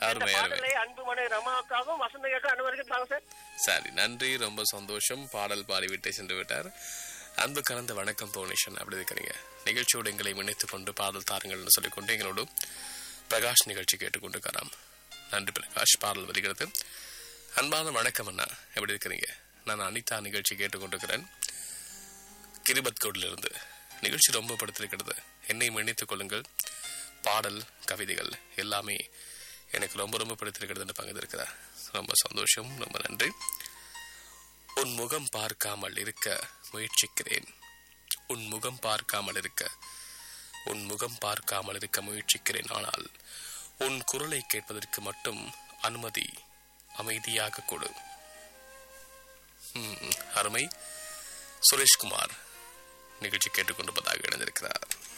அருமை அருமை பாடலை அன்பு மனை ரமாவுக்காகவும் வசந்த கேட்க அனைவருக்கும் தாங்க சார் சரி நன்றி ரொம்ப சந்தோஷம் பாடல் பாடிவிட்டு சென்று விட்டார் அன்பு கலந்த வணக்கம் போனிஷன் அப்படி இருக்கிறீங்க நிகழ்ச்சியோடு எங்களை இணைத்துக் கொண்டு பாடல் தாருங்கள்னு சொல்லிக்கொண்டு எங்களோடு பிரகாஷ் நிகழ்ச்சி கேட்டுக்கொண்டிருக்கிறாம் நன்றி பிரகாஷ் பாடல் வருகிறது அன்பான வணக்கம் அண்ணா எப்படி இருக்கிறீங்க நான் அனிதா நிகழ்ச்சி கேட்டுக்கொண்டிருக்கிறேன் கிரிபத்கோடிலிருந்து நிகழ்ச்சி ரொம்ப படுத்திருக்கிறது என்னையும் இணைத்துக் கொள்ளுங்கள் பாடல் கவிதைகள் எல்லாமே எனக்கு ரொம்ப ரொம்ப பிடித்திருக்கிறதுன்னு பகிர்ந்திருக்கிறார் ரொம்ப சந்தோஷம் ரொம்ப நன்றி உன் முகம் பார்க்காமல் இருக்க முயற்சிக்கிறேன் உன் முகம் பார்க்காமல் இருக்க உன் முகம் பார்க்காமல் இருக்க முயற்சிக்கிறேன் ஆனால் உன் குரலை கேட்பதற்கு மட்டும் அனுமதி அமைதியாக கொடு ம், அருமை சுரேஷ்குமார் நிகழ்ச்சி கேட்டுக்கொண்டிருப்பதாக இணைந்திருக்கிறார்